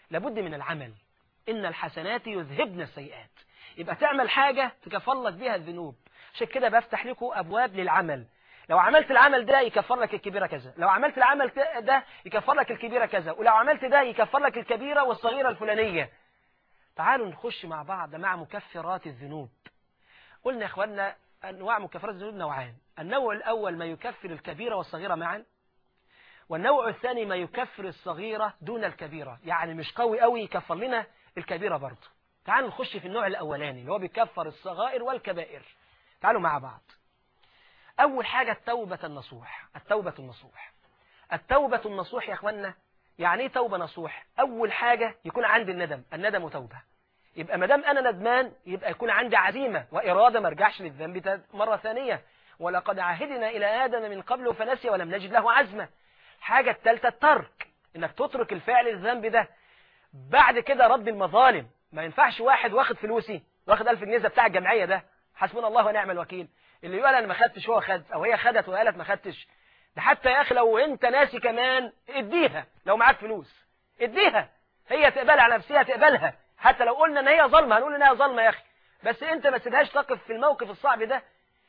لابد من العمل إن الحسنات يذهبن السيئات يبقى تعمل حاجة تكفر لك بها الذنوب عشان كده بفتح لكم أبواب للعمل لو عملت العمل ده يكفر لك الكبيرة كذا لو عملت العمل ده يكفر لك الكبيرة كذا ولو عملت ده يكفر لك الكبيرة والصغيرة الفلانية تعالوا نخش مع بعض مع مكفرات الذنوب قلنا يا اخواننا أنواع مكفرات الذنوب نوعان النوع الأول ما يكفر الكبيرة والصغيرة معا والنوع الثاني ما يكفر الصغيرة دون الكبيرة يعني مش قوي قوي يكفر لنا الكبيرة برضه تعالوا نخش في النوع الأولاني اللي هو بيكفر الصغائر والكبائر تعالوا مع بعض أول حاجة التوبة النصوح التوبة النصوح التوبة النصوح يا أخوانا يعني ايه توبة نصوح أول حاجة يكون عندي الندم الندم توبة يبقى ما دام أنا ندمان يبقى يكون عندي عزيمة وإرادة ما ارجعش للذنب مرة ثانية ولقد عهدنا إلى آدم من قبل فنسي ولم نجد له عزمة حاجة الثالثة الترك إنك تترك الفعل الذنب ده بعد كده رد المظالم ما ينفعش واحد واخد فلوسي واخد 1000 جنيه بتاع الجمعية ده حسبنا الله ونعم الوكيل اللي يقول انا ما خدتش هو خد او هي خدت وقالت ما خدتش ده حتى يا اخي لو انت ناسي كمان اديها لو معاك فلوس اديها هي تقبلها على نفسها تقبلها حتى لو قلنا ان هي ظلمه هنقول ان هي ظلمه يا اخي بس انت ما تسيبهاش تقف في الموقف الصعب ده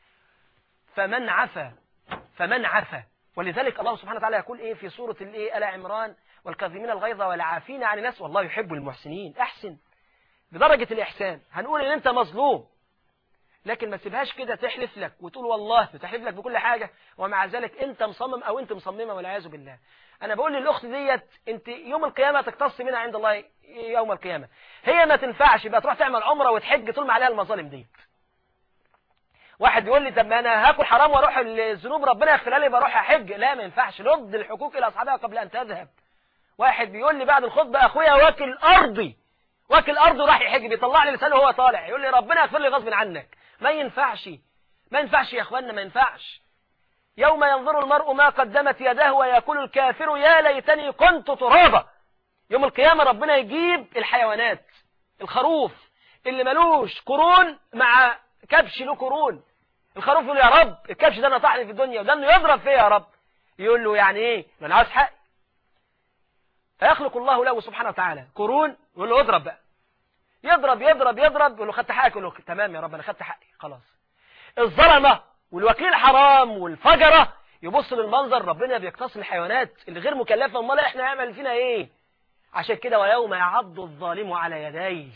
فمن عفا فمن عفا ولذلك الله سبحانه وتعالى يقول ايه في سوره الايه ال عمران والكاظمين الغيظ والعافين عن الناس والله يحب المحسنين احسن بدرجه الاحسان هنقول ان انت مظلوم لكن ما تسيبهاش كده تحلف لك وتقول والله تحلف لك بكل حاجة ومع ذلك انت مصمم او انت مصممة والعياذ بالله انا بقول للاخت ديت انت يوم القيامة تقتص منها عند الله يوم القيامة هي ما تنفعش بقى تروح تعمل عمرة وتحج طول ما عليها المظالم ديت واحد يقول لي طب ما انا هاكل حرام واروح الذنوب ربنا يغفرها لي بروح احج لا ما ينفعش رد الحقوق الى اصحابها قبل ان تذهب واحد بيقول لي بعد الخطبه اخويا واكل ارضي واكل ارضه راح يحج بيطلع لي لسانه وهو طالع يقول لي ربنا يغفر لي غصب عنك ما ينفعش ما ينفعش يا اخوانا ما ينفعش يوم ينظر المرء ما قدمت يداه ويقول الكافر يا ليتني كنت ترابا يوم القيامة ربنا يجيب الحيوانات الخروف اللي ملوش قرون مع كبش له قرون الخروف يقول يا رب الكبش ده نطعني في الدنيا وده انه يضرب فيه يا رب يقول له يعني ايه ما انا عاوز حقي فيخلق الله له سبحانه وتعالى قرون يقول له اضرب بقى يضرب يضرب يضرب يقول له خدت حقك يقول له تمام يا رب انا خدت حقي خلاص الظلمه والوكيل حرام والفجره يبص للمنظر ربنا بيقتص الحيوانات اللي غير مكلفه امال احنا هنعمل فينا ايه عشان كده ويوم يعض الظالم على يديه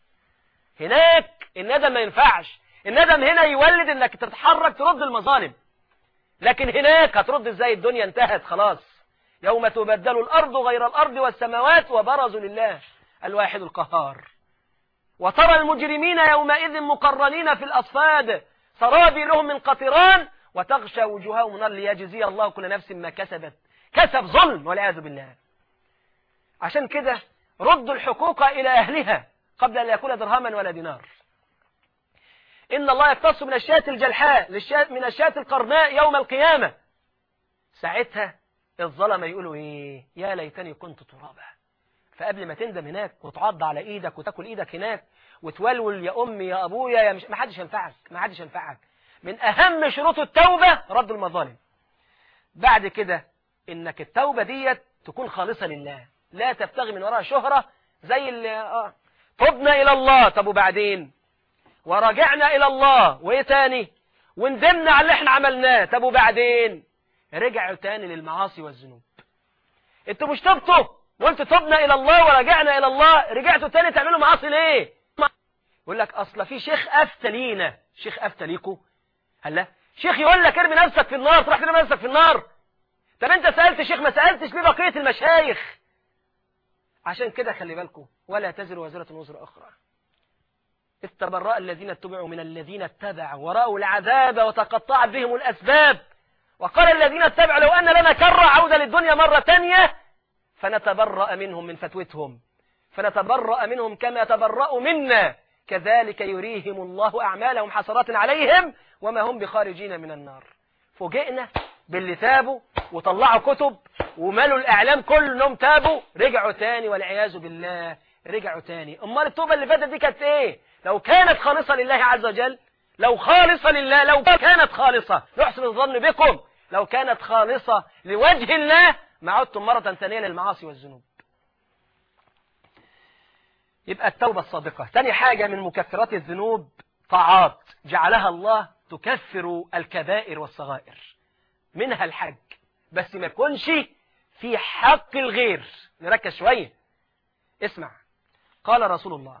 هناك الندم ما ينفعش الندم هنا يولد انك تتحرك ترد المظالم لكن هناك هترد ازاي الدنيا انتهت خلاص يوم تبدل الارض غير الارض والسماوات وبرزوا لله الواحد القهار وترى المجرمين يومئذ مقرنين في الأصفاد سرابيلهم من قطران وتغشى وجوههم نار ليجزي الله كل نفس ما كسبت كسب ظلم والعياذ بالله عشان كده ردوا الحقوق إلى أهلها قبل أن يكون درهما ولا دينار إن الله يقتص من الشاة الجلحاء من الشاة القرناء يوم القيامة ساعتها الظلمة يقولوا إيه يا ليتني كنت ترابا فقبل ما تندم هناك وتعض على ايدك وتاكل ايدك هناك وتولول يا امي يا ابويا يا مش ما حدش ينفعك ما حدش ينفعك من اهم شروط التوبه رد المظالم بعد كده انك التوبه ديت تكون خالصه لله لا تبتغي من وراها شهره زي اللي اه تبنا الى الله طب وبعدين ورجعنا الى الله وايه تاني وندمنا على اللي احنا عملناه طب وبعدين رجعوا تاني للمعاصي والذنوب انتوا مش تبتوا وانتوا تبنا الى الله ورجعنا الى الله رجعتوا تاني تعملوا معاصي ليه يقول لك اصل في شيخ افتى لينا شيخ افتى ليكوا هلا شيخ يقول لك ارمي نفسك في النار تروح ترمي نفسك في النار طب انت سالت شيخ ما سالتش ليه بقيه المشايخ عشان كده خلي بالكم ولا تزر وزره وزر اخرى استبرأ الذين اتبعوا من الذين اتبعوا ورأوا العذاب وتقطعت بهم الأسباب وقال الذين اتبعوا لو أن لنا كرة عودة للدنيا مرة تانية فنتبرأ منهم من فتوتهم فنتبرأ منهم كما يتبرأوا منا كذلك يريهم الله أعمالهم حسرات عليهم وما هم بخارجين من النار فوجئنا باللي تابوا وطلعوا كتب ومالوا الإعلام كلهم تابوا رجعوا تاني والعياذ بالله رجعوا تاني أمال التوبة اللي فاتت دي كانت إيه لو كانت خالصة لله عز وجل لو خالصة لله لو كانت خالصة نحسن الظن بكم لو كانت خالصة لوجه الله ما عدتم مرة ثانية للمعاصي والذنوب يبقى التوبة الصادقة تاني حاجة من مكفرات الذنوب طاعات جعلها الله تكفر الكبائر والصغائر منها الحج بس ما يكونش في حق الغير نركز شوية اسمع قال رسول الله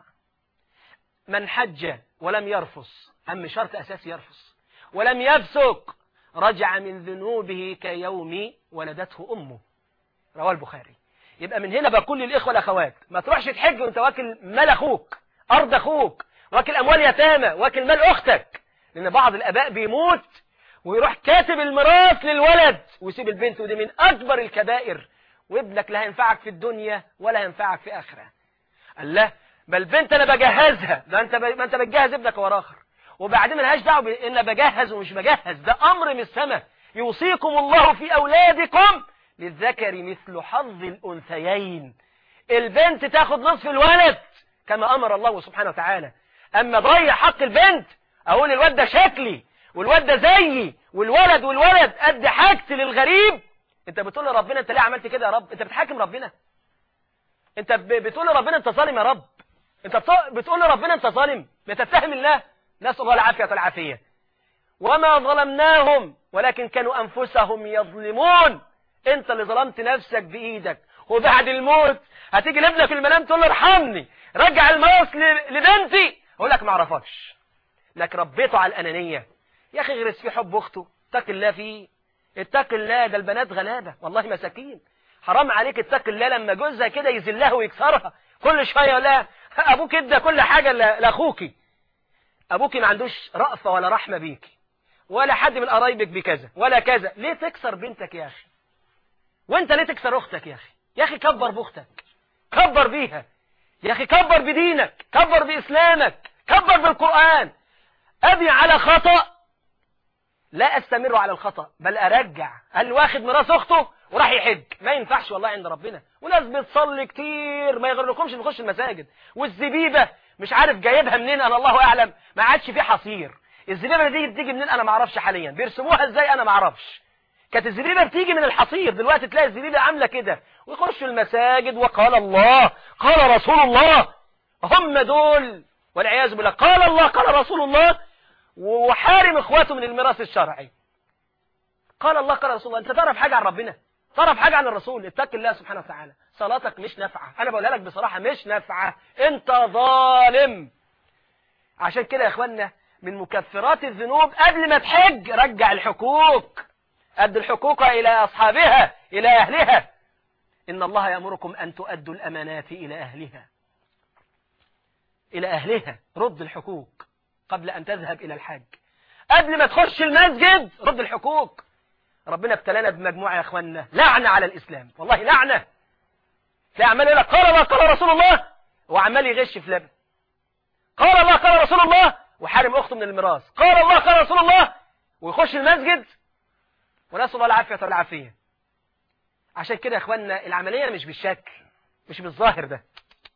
من حج ولم يرفص أم شرط أساسي يرفص ولم يفسق رجع من ذنوبه كيوم ولدته أمه رواه البخاري يبقى من هنا بقول للإخوة والأخوات ما تروحش تحج وانت واكل مال أخوك أرض أخوك واكل أموال يتامى واكل مال أختك لأن بعض الآباء بيموت ويروح كاتب الميراث للولد ويسيب البنت ودي من أكبر الكبائر وابنك لا هينفعك في الدنيا ولا هينفعك في آخرة قال لا بل بنت أنا بجهزها ده أنت ب... ما أنت بتجهز ابنك ورا آخر وبعدين ملهاش دعوه بان بجهز ومش بجهز ده امر من السماء يوصيكم الله في اولادكم للذكر مثل حظ الانثيين البنت تاخد نصف الولد كما امر الله سبحانه وتعالى اما ضيع حق البنت اقول الواد ده شكلي والواد ده زيي والولد والولد قد حاجتي للغريب انت بتقول لربنا انت ليه عملت كده يا رب انت بتحاكم ربنا انت بتقول لربنا انت ظالم يا رب انت بتقول لربنا انت ظالم بتتهم الله نسأل الله العافية والعافية وما ظلمناهم ولكن كانوا أنفسهم يظلمون انت اللي ظلمت نفسك بإيدك وبعد الموت هتيجي لابنك المنام تقول له ارحمني رجع الموس لبنتي اقول لك ما اعرفكش لك ربيته على الأنانية يا أخي غرس في حب أخته اتق الله فيه اتق الله ده البنات غلابة والله مساكين حرام عليك اتق الله لما جوزها كده يذلها ويكسرها كل شوية لا أبوك ادى كل حاجة لأخوكي أبوك ما عندوش رأفة ولا رحمة بيك ولا حد من قرايبك بكذا ولا كذا ليه تكسر بنتك يا أخي وانت ليه تكسر أختك يا أخي يا أخي كبر بأختك كبر بيها يا أخي كبر بدينك كبر بإسلامك كبر بالقرآن أبي على خطأ لا أستمر على الخطأ بل أرجع قال واخد ميراث أخته وراح يحج ما ينفعش والله عند ربنا وناس بتصلي كتير ما يغركمش نخش المساجد والزبيبة مش عارف جايبها منين انا الله اعلم ما عادش في حصير الزبيبه دي بتيجي منين انا ما اعرفش حاليا بيرسموها ازاي انا ما اعرفش كانت الزبيبه بتيجي من الحصير دلوقتي تلاقي الزبيبه عامله كده ويخشوا المساجد وقال الله قال رسول الله هم دول والعياذ بالله قال الله قال رسول الله وحارم اخواته من الميراث الشرعي قال الله قال رسول الله انت تعرف حاجه عن ربنا تعرف حاجه عن الرسول اتق الله سبحانه وتعالى صلاتك مش نافعه انا بقولها لك بصراحه مش نافعه انت ظالم عشان كده يا اخوانا من مكفرات الذنوب قبل ما تحج رجع الحقوق أد الحقوق إلى أصحابها إلى أهلها إن الله يأمركم أن تؤدوا الأمانات إلى أهلها إلى أهلها رد الحقوق قبل أن تذهب إلى الحج قبل ما تخش المسجد رد الحقوق ربنا ابتلانا بمجموعة يا أخوانا لعنة على الإسلام والله لعنة تلاقي عمال يقول لك قال الله قال رسول الله وعمال يغش في لبن قال الله قال رسول الله وحارم أخته من الميراث قال الله قال رسول الله ويخش المسجد ونسأل الله العافية والعافية عشان كده يا اخوانا العملية مش بالشكل مش بالظاهر ده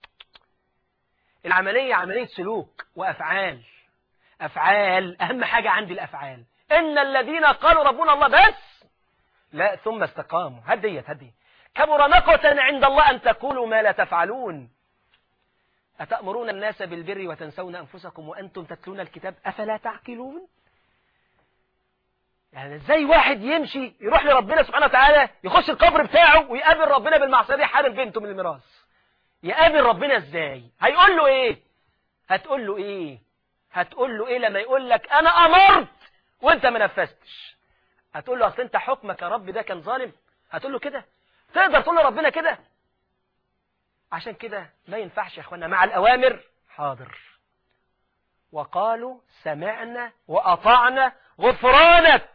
العملية عملية سلوك وأفعال أفعال أهم حاجة عندي الأفعال إن الذين قالوا ربنا الله بس لا ثم استقاموا هديت هديت كبر مقتا عند الله أن تقولوا ما لا تفعلون أتأمرون الناس بالبر وتنسون أنفسكم وأنتم تتلون الكتاب أفلا تعقلون يعني ازاي واحد يمشي يروح لربنا سبحانه وتعالى يخش القبر بتاعه ويقابل ربنا بالمعصيه دي حارب بنته من الميراث يقابل ربنا ازاي هيقول له ايه هتقول له ايه هتقول له ايه لما يقول لك انا امرت وانت ما نفذتش هتقول له اصل انت حكمك يا رب ده كان ظالم هتقول له كده تقدر تقول لربنا كده عشان كده ما ينفعش يا اخوانا مع الاوامر حاضر وقالوا سمعنا واطعنا غفرانك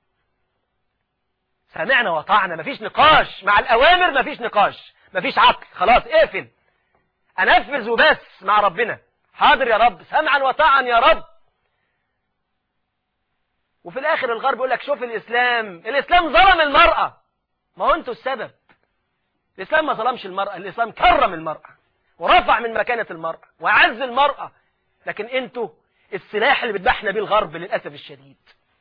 سمعنا وطعنا مفيش نقاش مع الأوامر مفيش نقاش مفيش عقل خلاص اقفل أنفذ وبس مع ربنا حاضر يا رب سمعا وطاعا يا رب وفي الآخر الغرب يقول لك شوف الإسلام الإسلام ظلم المرأة ما هو أنتوا السبب الإسلام ما ظلمش المرأة الإسلام كرم المرأة ورفع من مكانة المرأة وعز المرأة لكن أنتوا السلاح اللي بتبحنا بيه الغرب للأسف الشديد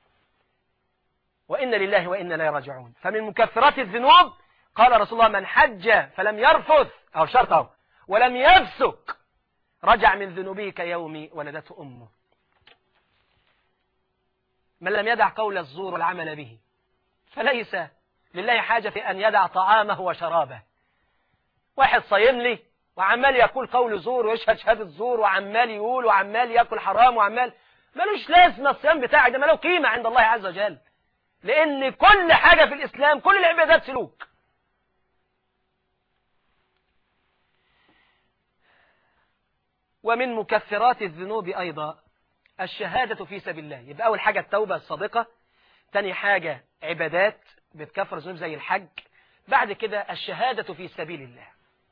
وإن لله وإنا لا راجعون فمن مكفرات الذنوب قال رسول الله من حج فلم يرفث أو شرط أو ولم يفسق رجع من ذنوبه كيوم ولدته أمه من لم يدع قول الزور والعمل به فليس لله حاجة في أن يدع طعامه وشرابه واحد صايم لي وعمال يقول قول زور ويشهد شهادة زور وعمال يقول وعمال يأكل حرام وعمال ملوش لازمة الصيام بتاعك ده ملو قيمة عند الله عز وجل لأن كل حاجة في الإسلام كل العبادات سلوك ومن مكفرات الذنوب أيضا الشهادة في سبيل الله يبقى أول حاجة التوبة الصادقة تاني حاجة عبادات بتكفر الذنوب زي الحج بعد كده الشهادة في سبيل الله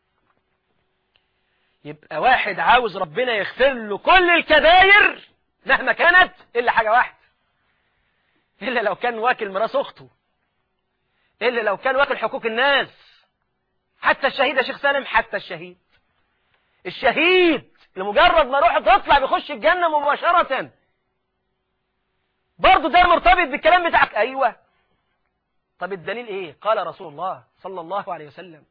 يبقى واحد عاوز ربنا يغفر له كل الكباير مهما كانت إلا حاجة واحدة إلا لو كان واكل ميراث أخته إلا لو كان واكل حقوق الناس حتى الشهيد يا شيخ سالم حتى الشهيد الشهيد لمجرد ما روحه تطلع بيخش الجنة مباشرة برضه ده مرتبط بالكلام بتاعك أيوة طب الدليل إيه قال رسول الله صلى الله عليه وسلم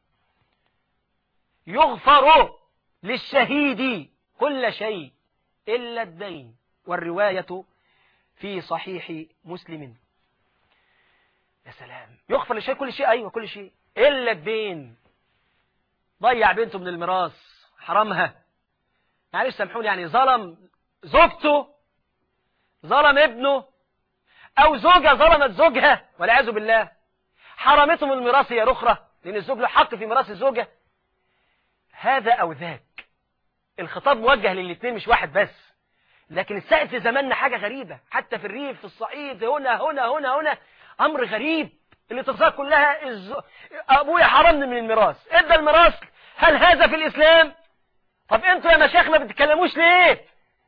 يغفر للشهيد كل شيء إلا الدين والرواية في صحيح مسلم يا سلام يغفر للشيء كل شيء أيوة كل شيء إلا الدين ضيع بنته من الميراث حرمها معلش سامحوني يعني ظلم زوجته ظلم ابنه أو زوجة ظلمت زوجها والعياذ بالله حرمته من الميراث هي أخرى لأن الزوج له حق في ميراث الزوجة هذا أو ذاك الخطاب موجه للاثنين مش واحد بس لكن السائد في زماننا حاجة غريبة حتى في الريف في الصعيد هنا هنا هنا هنا أمر غريب الاتصال كلها الز... أبويا حرمني من الميراث ادى الميراث هل هذا في الإسلام طب انتوا يا مشايخ ما بتتكلموش ليه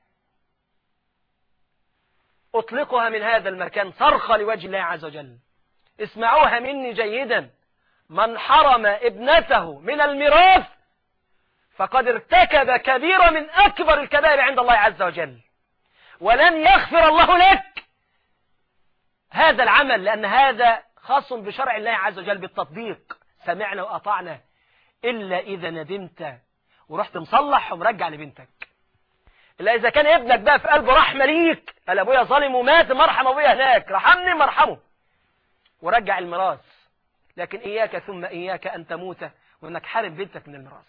أطلقها من هذا المكان صرخة لوجه الله عز وجل اسمعوها مني جيدا من حرم ابنته من الميراث فقد ارتكب كبيرة من أكبر الكبائر عند الله عز وجل ولن يغفر الله لك هذا العمل لأن هذا خاص بشرع الله عز وجل بالتطبيق سمعنا وأطعنا إلا إذا ندمت ورحت مصلح ومرجع لبنتك إلا إذا كان ابنك بقى في قلبه رحمة ليك قال أبويا ظالم ومات مرحم أبويا هناك رحمني مرحمه ورجع الميراث لكن إياك ثم إياك أن تموت وأنك حارم بنتك من الميراث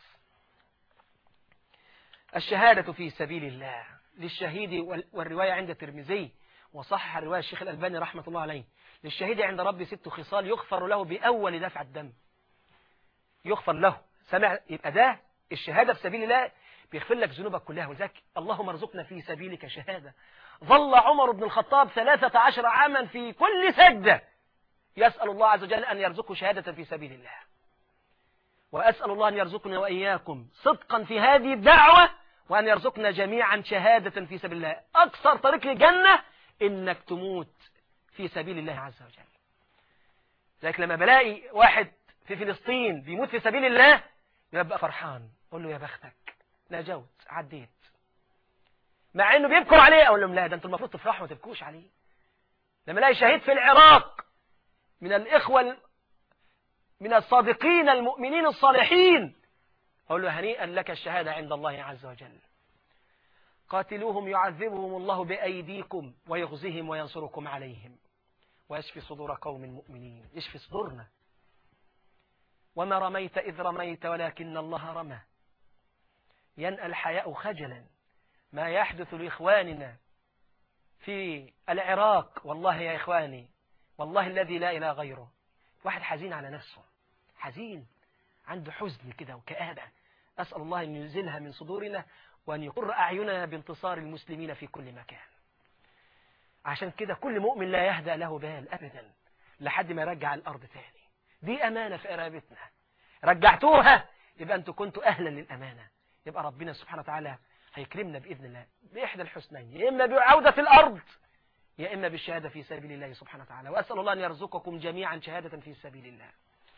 الشهادة في سبيل الله للشهيد والرواية عند الترمذي وصحح الرواية الشيخ الألباني رحمة الله عليه للشهيد عند ربي ست خصال يغفر له بأول دفع الدم يغفر له سمع يبقى ده الشهادة في سبيل الله بيغفر لك ذنوبك كلها وذلك اللهم ارزقنا في سبيلك شهادة ظل عمر بن الخطاب ثلاثة عشر عاما في كل سجدة يسأل الله عز وجل أن يرزقه شهادة في سبيل الله وأسأل الله أن يرزقنا وإياكم صدقا في هذه الدعوة وأن يرزقنا جميعا شهادة في سبيل الله أكثر طريق للجنة إنك تموت في سبيل الله عز وجل لذلك لما بلاقي واحد في فلسطين بيموت في سبيل الله يبقى فرحان قول له يا بختك نجوت عديت مع انه بيبكوا عليه اقول لهم لا ده انتوا المفروض تفرحوا ما تبكوش عليه لما الاقي شهيد في العراق من الاخوه من الصادقين المؤمنين الصالحين أقول له هنيئا لك الشهادة عند الله عز وجل قاتلوهم يعذبهم الله بأيديكم ويغزهم وينصركم عليهم ويشفي صدور قوم مؤمنين يشفي صدورنا وما رميت إذ رميت ولكن الله رمى ينأى الحياء خجلا ما يحدث لإخواننا في العراق والله يا إخواني والله الذي لا إله غيره واحد حزين على نفسه حزين عنده حزن كده وكآبة أسأل الله أن ينزلها من صدورنا وأن يقر أعيننا بانتصار المسلمين في كل مكان عشان كده كل مؤمن لا يهدأ له بال أبدا لحد ما يرجع الأرض تاني دي أمانة في قرابتنا رجعتوها يبقى أنتوا كنتوا أهلا للأمانة يبقى ربنا سبحانه وتعالى هيكرمنا بإذن الله بإحدى الحسنين يا إما بعودة الأرض يا إما بالشهادة في سبيل الله سبحانه وتعالى وأسأل الله أن يرزقكم جميعا شهادة في سبيل الله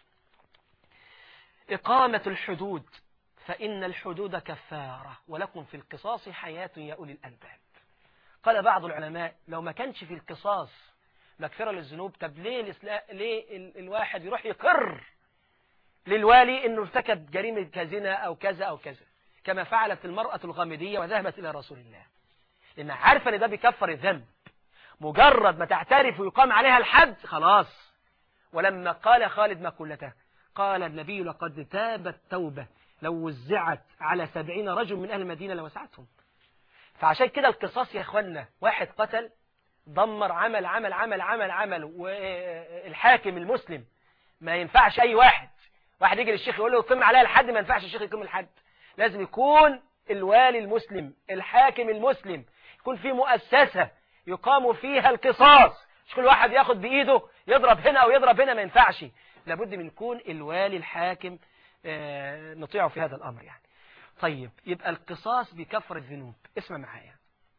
إقامة الحدود فإن الحدود كفارة ولكم في القصاص حياة يا أولي الألباب قال بعض العلماء لو ما كانش في القصاص مغفرة للذنوب طب ليه, الإسلا... ليه ال... الواحد يروح يقر للوالي انه ارتكب جريمة كزنا او كذا او كذا كما فعلت المرأة الغامدية وذهبت إلى رسول الله لأن عارفة أن ده بيكفر الذنب مجرد ما تعترف ويقام عليها الحد خلاص ولما قال خالد مقولته قال النبي لقد تابت توبة لو وزعت على سبعين رجل من أهل المدينة لوسعتهم فعشان كده القصاص يا إخوانا واحد قتل دمر عمل عمل عمل عمل عمل والحاكم المسلم ما ينفعش أي واحد واحد يجي للشيخ يقول له قم عليها الحد ما ينفعش الشيخ يقيم الحد لازم يكون الوالي المسلم الحاكم المسلم يكون في مؤسسة يقام فيها القصاص مش كل واحد ياخد بإيده يضرب هنا أو يضرب هنا ما ينفعش لابد من يكون الوالي الحاكم نطيعه في هذا الأمر يعني طيب يبقى القصاص بكفر الذنوب اسمع معايا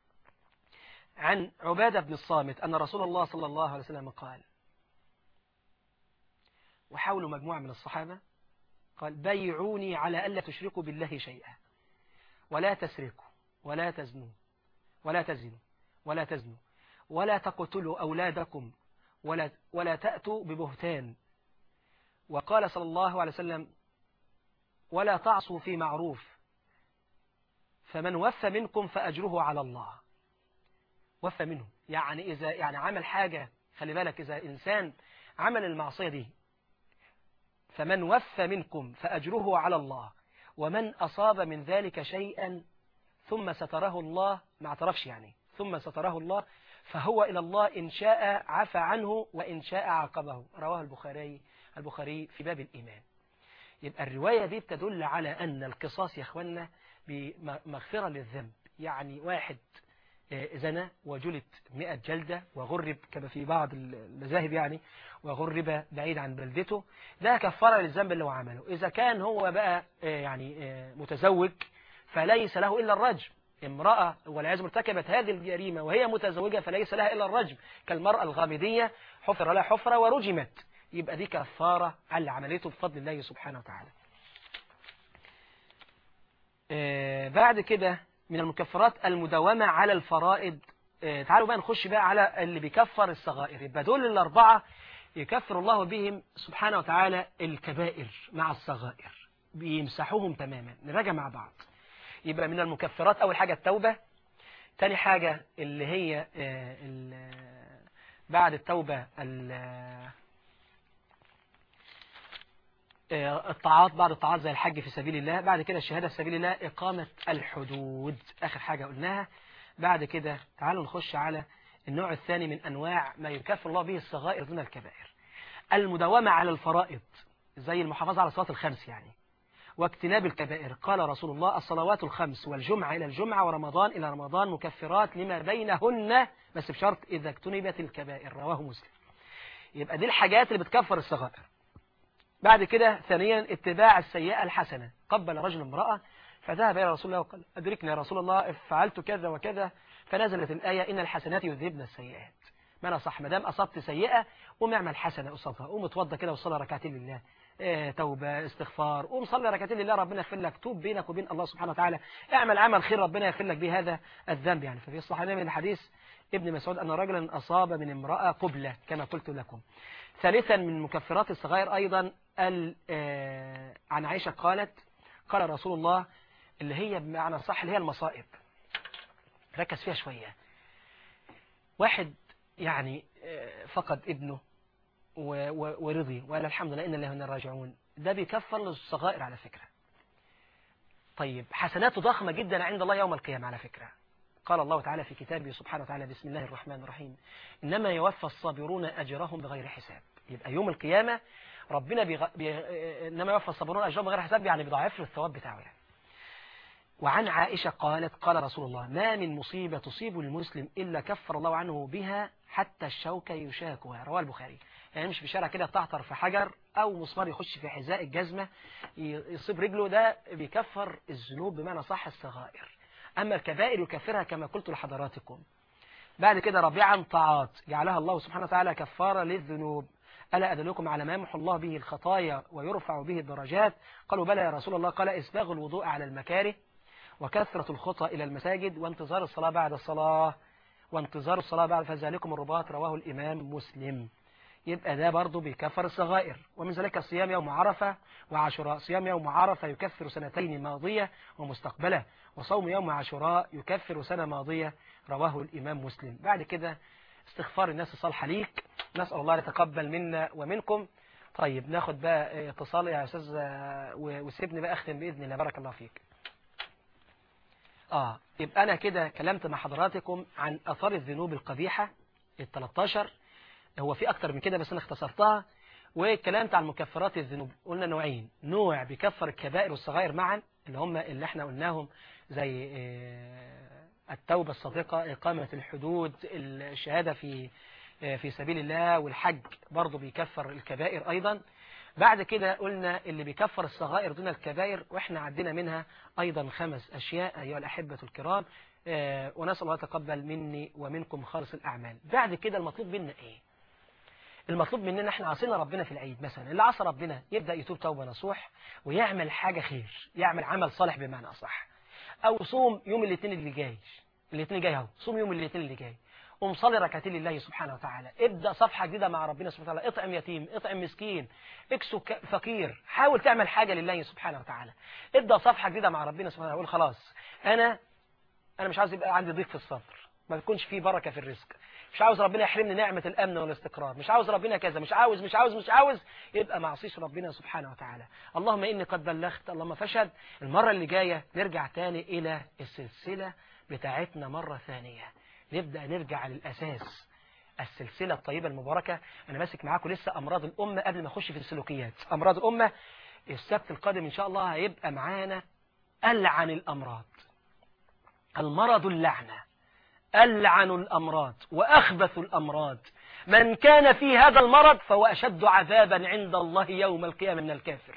عن عبادة بن الصامت أن رسول الله صلى الله عليه وسلم قال وحاولوا مجموعة من الصحابة قال بيعوني على ألا تشركوا بالله شيئا ولا تسرقوا ولا تزنوا ولا تزنوا ولا تزنوا ولا تقتلوا أولادكم ولا, ولا تأتوا ببهتان وقال صلى الله عليه وسلم ولا تعصوا في معروف فمن وفى منكم فأجره على الله وفى منه يعني إذا يعني عمل حاجة خلي بالك إذا إنسان عمل المعصية دي فمن وفى منكم فأجره على الله ومن أصاب من ذلك شيئا ثم ستره الله ما اعترفش يعني ثم ستره الله فهو إلى الله إن شاء عفى عنه وإن شاء عاقبه رواه البخاري البخاري في باب الإيمان يبقى الرواية دي بتدل على أن القصاص يا أخوانا بمغفرة للذنب يعني واحد زنى وجلد مئة جلدة وغرب كما في بعض المذاهب يعني وغرب بعيد عن بلدته ده كفارة للذنب اللي هو عمله إذا كان هو بقى يعني متزوج فليس له إلا الرجم امرأة والعياذ ارتكبت هذه الجريمة وهي متزوجة فليس لها إلا الرجم كالمرأة الغامدية حفر لها حفرة ورجمت يبقى دي كفارة على عمليته بفضل الله سبحانه وتعالى بعد كده من المكفرات المداومة على الفرائض تعالوا بقى نخش بقى على اللي بيكفر الصغائر يبقى دول الأربعة يكفر الله بهم سبحانه وتعالى الكبائر مع الصغائر بيمسحوهم تماما نراجع مع بعض يبقى من المكفرات أول حاجة التوبة تاني حاجة اللي هي بعد التوبة الطاعات بعد الطاعات زي الحج في سبيل الله بعد كده الشهادة في سبيل الله إقامة الحدود آخر حاجة قلناها بعد كده تعالوا نخش على النوع الثاني من أنواع ما يكفر الله به الصغائر دون الكبائر المداومة على الفرائض زي المحافظة على الصلاة الخمس يعني واجتناب الكبائر قال رسول الله الصلوات الخمس والجمعة إلى الجمعة ورمضان إلى رمضان مكفرات لما بينهن بس بشرط إذا اجتنبت الكبائر رواه مسلم يبقى دي الحاجات اللي بتكفر الصغائر بعد كده ثانيا اتباع السيئة الحسنة قبل رجل امرأة فذهب إلى رسول الله وقال أدركني يا رسول الله فعلت كذا وكذا فنزلت الآية إن الحسنات يذهبن السيئات ما أنا صح مدام أصبت سيئة قوم اعمل حسنة قصادها قوم اتوضى كده وصلي ركعتين لله اه توبة استغفار قوم صلي ركعتين لله ربنا يغفر لك توب بينك وبين الله سبحانه وتعالى اعمل عمل خير ربنا يغفر لك به هذا الذنب يعني ففي الصحيح من الحديث ابن مسعود أن رجلا أصاب من امرأة قبلة كما قلت لكم ثالثا من مكفرات الصغائر أيضا عن عائشة قالت قال رسول الله اللي هي بمعنى صح اللي هي المصائب ركز فيها شوية واحد يعني فقد ابنه ورضي وقال الحمد لله إن الله هنا راجعون ده بيكفر للصغائر على فكرة طيب حسناته ضخمة جدا عند الله يوم القيامة على فكرة قال الله تعالى في كتابه سبحانه وتعالى بسم الله الرحمن الرحيم إنما يوفى الصابرون أجرهم بغير حساب يبقى يوم القيامة ربنا بيغ... بي... إنما يوفى الصابرون أجرهم بغير حساب يعني بيضاعف له الثواب بتاعه يعني وعن عائشة قالت قال رسول الله ما من مصيبة تصيب المسلم إلا كفر الله عنه بها حتى الشوكة يشاكها رواه البخاري يعني مش بشارع كده تعطر في حجر أو مسمار يخش في حذاء الجزمة يصيب رجله ده بيكفر الذنوب بمعنى صح الصغائر أما الكبائر يكفرها كما قلت لحضراتكم بعد كده رابعا طاعات جعلها الله سبحانه وتعالى كفارة للذنوب ألا أدلكم على ما يمحو الله به الخطايا ويرفع به الدرجات قالوا بلى يا رسول الله قال إسباغ الوضوء على المكاره وكثرة الخطى إلى المساجد وانتظار الصلاة بعد الصلاة وانتظار الصلاة بعد فذلكم الرباط رواه الإمام مسلم يبقى ده برضه بيكفر الصغائر ومن ذلك صيام يوم عرفة وعاشوراء صيام يوم عرفة يكفر سنتين ماضية ومستقبلة وصوم يوم عاشوراء يكفر سنة ماضية رواه الإمام مسلم بعد كده استغفار الناس الصالحة ليك نسأل الله يتقبل منا ومنكم طيب ناخد بقى اتصال يا أستاذ وسيبني بقى أختم بإذن الله بارك الله فيك آه يبقى أنا كده كلمت مع حضراتكم عن أثار الذنوب القبيحة ال 13 هو في أكتر من كده بس أنا اختصرتها وكلمت عن مكفرات الذنوب قلنا نوعين نوع بيكفر الكبائر والصغائر معا اللي هم اللي احنا قلناهم زي التوبة الصادقة إقامة الحدود الشهادة في في سبيل الله والحج برضه بيكفر الكبائر أيضا بعد كده قلنا اللي بيكفر الصغائر دون الكبائر وإحنا عدينا منها أيضا خمس أشياء أيها الأحبة الكرام ونسأل الله يتقبل مني ومنكم خالص الأعمال بعد كده المطلوب منا إيه المطلوب مننا احنا عاصينا ربنا في العيد مثلا اللي عصى ربنا يبدأ يتوب توبة نصوح ويعمل حاجة خير يعمل عمل صالح بمعنى أصح أو صوم يوم الاثنين اللي جاي الاثنين جاي اهو صوم يوم الاثنين اللي جاي قوم صلي ركعتين لله سبحانه وتعالى ابدأ صفحة جديدة مع ربنا سبحانه وتعالى اطعم يتيم اطعم مسكين اكسو فقير حاول تعمل حاجة لله سبحانه وتعالى ابدأ صفحة جديدة مع ربنا سبحانه وتعالى قول خلاص أنا أنا مش عاوز يبقى عندي ضيق في الصدر ما بيكونش فيه بركة في الرزق مش عاوز ربنا يحرمني نعمة الأمن والاستقرار مش عاوز ربنا كذا مش عاوز مش عاوز مش عاوز يبقى معصيش ربنا سبحانه وتعالى اللهم إني قد بلغت اللهم فشد المرة اللي جاية نرجع تاني إلى السلسلة بتاعتنا مرة ثانية نبدأ نرجع للأساس السلسلة الطيبة المباركة أنا ماسك معاكم لسه أمراض الأمة قبل ما أخش في السلوكيات أمراض الأمة السبت القادم إن شاء الله هيبقى معانا ألعن الأمراض المرض اللعنة ألعن الأمراض وأخبث الأمراض من كان في هذا المرض فهو أشد عذابا عند الله يوم القيامة من الكافر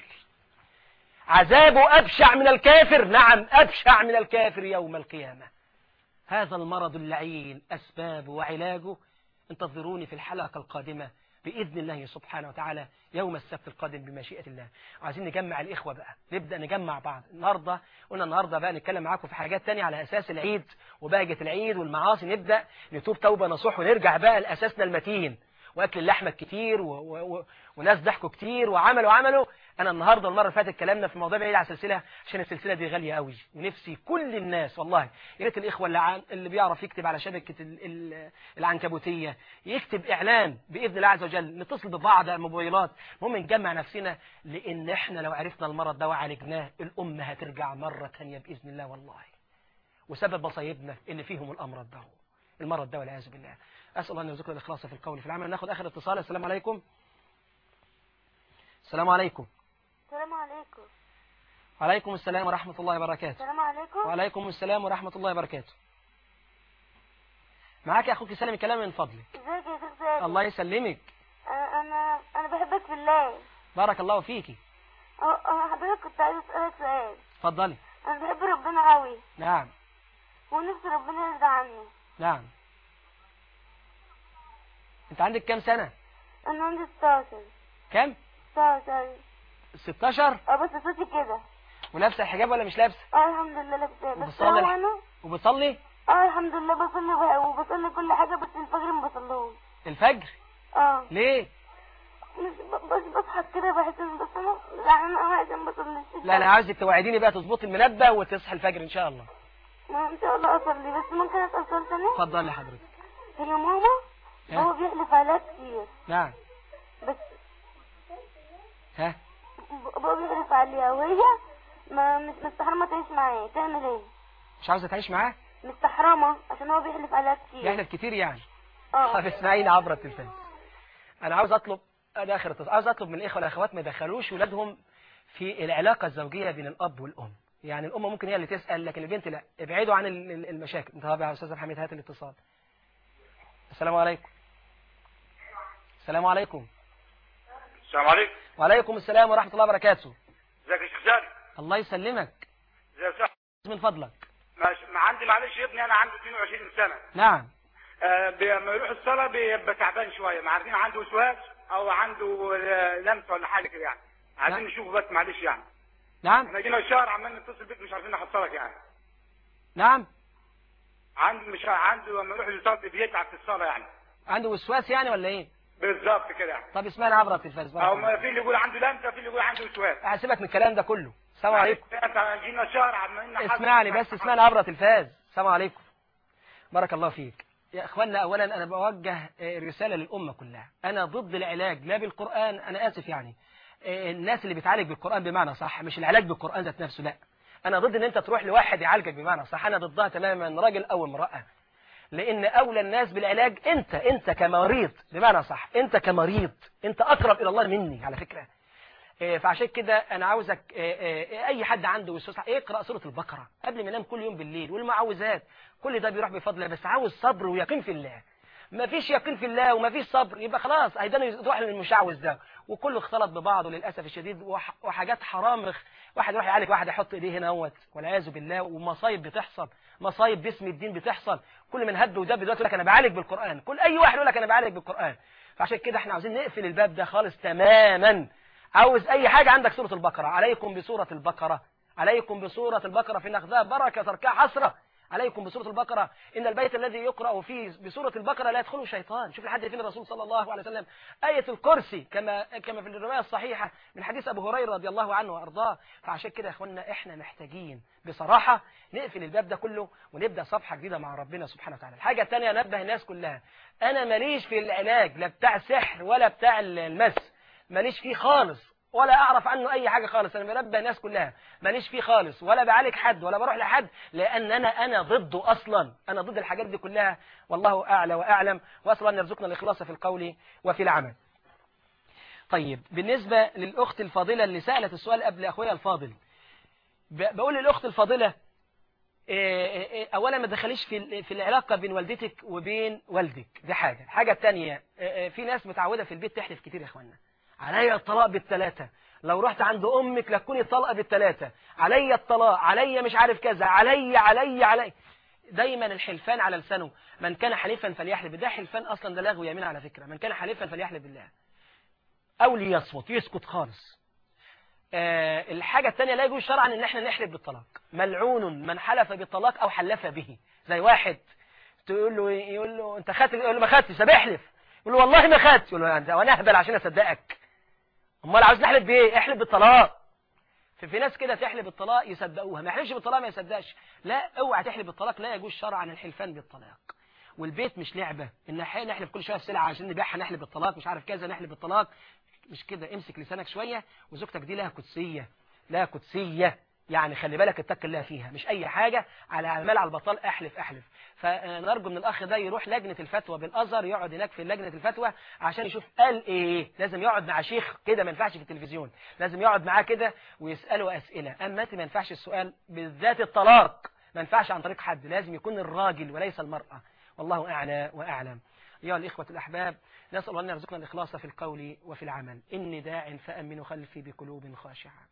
عذابه أبشع من الكافر نعم أبشع من الكافر يوم القيامة هذا المرض اللعين أسبابه وعلاجه انتظروني في الحلقة القادمة بإذن الله سبحانه وتعالى يوم السبت القادم بمشيئة الله عايزين نجمع الإخوة بقى نبدأ نجمع بعض النهاردة قلنا النهاردة بقى نتكلم معاكم في حاجات تانية على أساس العيد وبهجة العيد والمعاصي نبدأ نتوب توبة نصوح ونرجع بقى لأساسنا المتين وأكل اللحمة كتير و... و... وناس ضحكوا كتير وعملوا عملوا أنا النهاردة المرة اللي فاتت اتكلمنا في موضوع بعيد على السلسلة عشان السلسلة دي غالية قوي ونفسي كل الناس والله يا ريت الإخوة اللي, عن... اللي بيعرف يكتب على شبكة ال... ال... العنكبوتية يكتب إعلان بإذن الله عز وجل نتصل ببعض الموبايلات المهم نجمع نفسنا لأن إحنا لو عرفنا المرض ده وعالجناه الأمة هترجع مرة ثانية بإذن الله والله وسبب مصايبنا إن فيهم الأمراض ده المرض ده والعياذ بالله أسأل الله أن يرزقنا الإخلاص في القول في العمل ناخد آخر اتصال السلام عليكم السلام عليكم السلام عليكم وعليكم السلام ورحمة الله وبركاته السلام عليكم وعليكم السلام ورحمة الله وبركاته معاك يا أخوك سلام الكلام من فضلك ازيك يا شيخ زاهد الله يسلمك انا انا انا بحبك في الله بارك الله فيكي أه، أه، حضرتك كنت عايز اسالك سؤال اتفضلي انا بحب ربنا قوي نعم ونفسي ربنا يرضى عني نعم انت عندك كام سنة انا عندي 16 كام 16 16 اه بس صوتي كده ولابسه الحجاب ولا مش لابسه اه الحمد لله لابسه بس وبتصلي هو الح- انا وبتصلي اه الحمد لله بصلي وب- وبصلي كل حاجه بس الفجر ما بصلوش الفجر اه ليه مش ب- بس بصحى كده بحس ان بس انا زعلانه قوي عشان بصلي لا انا عاوزك توعديني بقى تظبطي المنبه وتصحي الفجر ان شاء الله ما ان شاء الله اصلي بس ممكن اسال سؤال تاني اتفضلي حضرتك هي ماما ها؟ هو بيحلف عليها كتير نعم بس ها بابا بيحلف عليها وهي ما مش مستحرمة تعيش معاه تعمل ايه؟ مش عاوزه تعيش معاه مستحرمة عشان هو بيحلف عليها كتير يحلف كتير يعني اه طب اسمعيني عبر التلفاز انا عاوز اطلب ادي اخر اتصال عاوز اطلب من الاخوه والاخوات ما يدخلوش ولادهم في العلاقه الزوجيه بين الاب والام يعني الام ممكن هي اللي تسال لكن البنت لا ابعدوا عن ال- ال- المشاكل طب يا استاذ محمد هات الاتصال السلام عليكم السلام عليكم السلام عليكم وعليكم السلام ورحمه الله وبركاته ازيك يا شيخ زاهد الله يسلمك ازي يا أستاذ؟ من فضلك ماشي ما عندي معلش ابني انا عنده 22 سنه نعم آه بي- لما يروح الصلاه بيبقى تعبان شويه ما عارفين عنده وسواس او عنده آه، لمس ولا حاجه كده يعني عايزين نعم. نشوفه بس معلش يعني نعم احنا جينا الشهر عمال نتصل بيك مش عارفين نحصلك يعني نعم عنده مش عنده لما يروح يصلي بيتعب في الصلاه يعني عنده وسواس يعني ولا ايه بالظبط كده طب اسمعنا عبر التلفاز بارك او الله. ما في اللي يقول عنده لمسه في اللي يقول عنده وسواس هسيبك من الكلام ده كله السلام عليكم انت جينا شهر عمالين نحاسب. اسمعني بس اسمعني عبر التلفاز السلام عليكم بارك الله فيك يا اخوانا اولا انا بوجه آه، رساله للامه كلها انا ضد العلاج لا بالقران انا اسف يعني آه، الناس اللي بتعالج بالقران بمعنى صح مش العلاج بالقران ذات نفسه لا انا ضد ان انت تروح لواحد يعالجك بمعنى صح انا ضدها تماما راجل او امراه لان اولى الناس بالعلاج انت انت كمريض بمعنى صح انت كمريض انت اقرب الى الله مني على فكره آه، فعشان كده انا عاوزك آه، آه، اي حد عنده وسوس اقرا سوره البقره قبل ما ينام كل يوم بالليل والمعوذات كل ده بيروح بفضل الله بس عاوز صبر ويقين في الله ما فيش يقين في الله وما فيش صبر يبقى خلاص هيداني يروح للمشعوذ ده وكله اختلط ببعضه للاسف الشديد وح- وحاجات حرام واحد يروح يعالج واحد يحط ايديه هنا اهوت والعياذ بالله ومصايب بتحصل مصايب باسم الدين بتحصل كل من هب ودب دلوقتي يقول لك انا بعالج بالقران كل اي واحد يقول لك انا بعالج بالقران فعشان كده احنا عاوزين نقفل الباب ده خالص تماما عاوز اي حاجه عندك سوره البقره عليكم بسوره البقره عليكم بسوره البقره في نخذها بركه تركها حسره عليكم بسورة البقرة إن البيت الذي يقرأ فيه بسورة البقرة لا يدخله شيطان شوف لحد فين الرسول صلى الله عليه وسلم آية الكرسي كما كما في الرواية الصحيحة من حديث أبو هريرة رضي الله عنه وأرضاه فعشان كده يا إخواننا إحنا محتاجين بصراحة نقفل الباب ده كله ونبدأ صفحة جديدة مع ربنا سبحانه وتعالى الحاجة الثانية أنبه الناس كلها أنا ماليش في العلاج لا بتاع سحر ولا بتاع المس ماليش فيه خالص ولا اعرف عنه اي حاجه خالص انا بربى الناس كلها ماليش فيه خالص ولا بعالج حد ولا بروح لحد لان انا انا ضده اصلا انا ضد الحاجات دي كلها والله اعلى واعلم واسال ان يرزقنا الاخلاص في القول وفي العمل طيب بالنسبه للاخت الفاضله اللي سالت السؤال قبل اخويا الفاضل ب- بقول للاخت الفاضله إيه إيه إيه اولا ما تدخليش في ال- في العلاقه بين والدتك وبين والدك دي حاجه الحاجه الثانيه في ناس متعوده في البيت تحلف كتير يا اخوانا عليا الطلاق بالثلاثه لو رحت عند امك لتكوني الطلقه بالثلاثه عليا الطلاق عليا مش عارف كذا عليا عليا عليا دايما الحلفان على لسانه من كان حليفا فليحلف ده حلفان اصلا ده لغو يمين على فكره من كان حليفا فليحلف بالله او ليصمت يسكت خالص آه، الحاجة الثانية لا يجوز شرعا ان احنا نحلف بالطلاق ملعون من حلف بالطلاق او حلف به زي واحد تقول له إيه؟ يقول له انت خدت يقول له ما خدتش طب احلف يقول له والله ما خدت يقول له انت وانا اهبل عشان اصدقك امال عاوز نحلف بايه احلف بالطلاق في في ناس كده تحلف بالطلاق يصدقوها ما يحلفش بالطلاق ما يصدقش لا اوعى تحلف بالطلاق لا يجوز شرعا الحلفان بالطلاق والبيت مش لعبة ان احنا نحلف كل شويه السلعه عشان نبيعها نحلف بالطلاق مش عارف كذا نحلف بالطلاق مش كده امسك لسانك شويه وزوجتك دي لها قدسيه لها قدسيه يعني خلي بالك اتق الله فيها مش اي حاجه على عمال على البطال احلف احلف فنرجو من الاخ ده يروح لجنه الفتوى بالازهر يقعد هناك في لجنه الفتوى عشان يشوف قال ايه لازم يقعد مع شيخ كده ما ينفعش في التلفزيون لازم يقعد معاه كده ويساله اسئله اما انت ما ينفعش السؤال بالذات الطلاق ما ينفعش عن طريق حد لازم يكون الراجل وليس المراه والله اعلى واعلم أيها الإخوة الأحباب نسأل الله أن يرزقنا الإخلاص في القول وفي العمل إني داع فأمن خلفي بقلوب خاشعة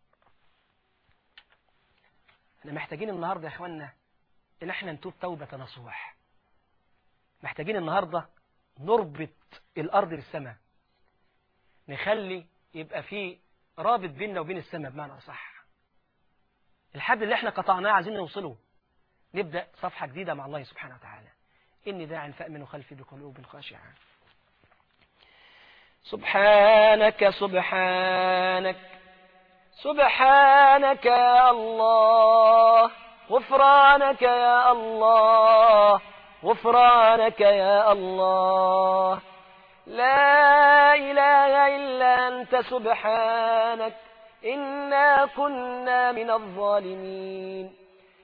احنا محتاجين النهاردة يا إخواننا إن احنا نتوب توبة نصوح محتاجين النهاردة نربط الأرض بالسماء نخلي يبقى في رابط بيننا وبين السماء بمعنى أصح الحبل اللي احنا قطعناه عايزين نوصله نبدأ صفحة جديدة مع الله سبحانه وتعالى إني داع فأمن خلفي بقلوب خاشعة سبحانك سبحانك سبحانك يا الله غفرانك يا الله غفرانك يا الله لا إله إلا أنت سبحانك إنا كنا من الظالمين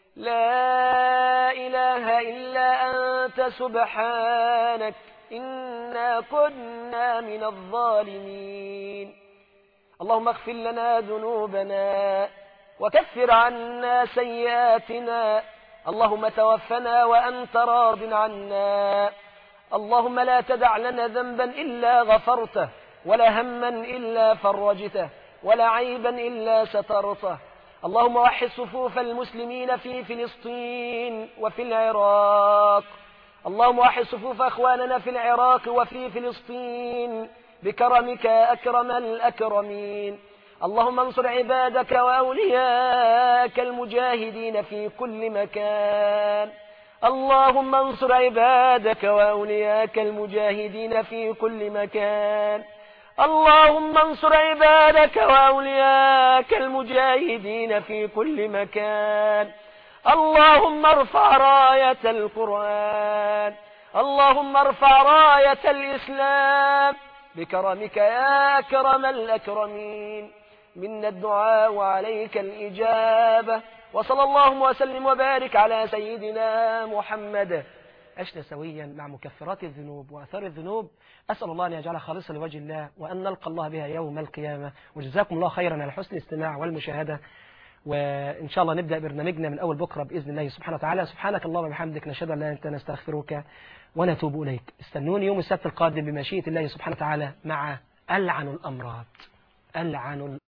لا إله إلا أنت سبحانك إنا كنا من الظالمين اللهم اغفر لنا ذنوبنا وكفر عنا سيئاتنا اللهم توفنا وأنت راض عنا اللهم لا تدع لنا ذنبا إلا غفرته ولا هما إلا فرجته ولا عيبا إلا سترته اللهم وحد صفوف المسلمين في فلسطين وفي العراق اللهم وحد صفوف أخواننا في العراق وفي فلسطين بكرمك يا أكرم الأكرمين اللهم انصر عبادك وأولياءك المجاهدين في كل مكان اللهم انصر عبادك وأولياك المجاهدين في كل مكان اللهم انصر عبادك وأولياك المجاهدين في كل مكان اللهم ارفع راية القرآن اللهم ارفع راية الإسلام بكرمك يا أكرم الأكرمين منا الدعاء وعليك الإجابة وصلى الله وسلم وبارك على سيدنا محمد عشنا سويا مع مكفرات الذنوب وأثار الذنوب أسأل الله أن يجعلها خالصة لوجه الله وأن نلقى الله بها يوم القيامة وجزاكم الله خيرا على حسن الاستماع والمشاهدة وإن شاء الله نبدأ برنامجنا من أول بكرة بإذن الله سبحانه وتعالى سبحانك اللهم وبحمدك نشهد أن لا إله إلا أنت نستغفرك ونتوب إليك استنوني يوم السبت القادم بمشيئة الله سبحانه وتعالى مع ألعن الأمراض ألعن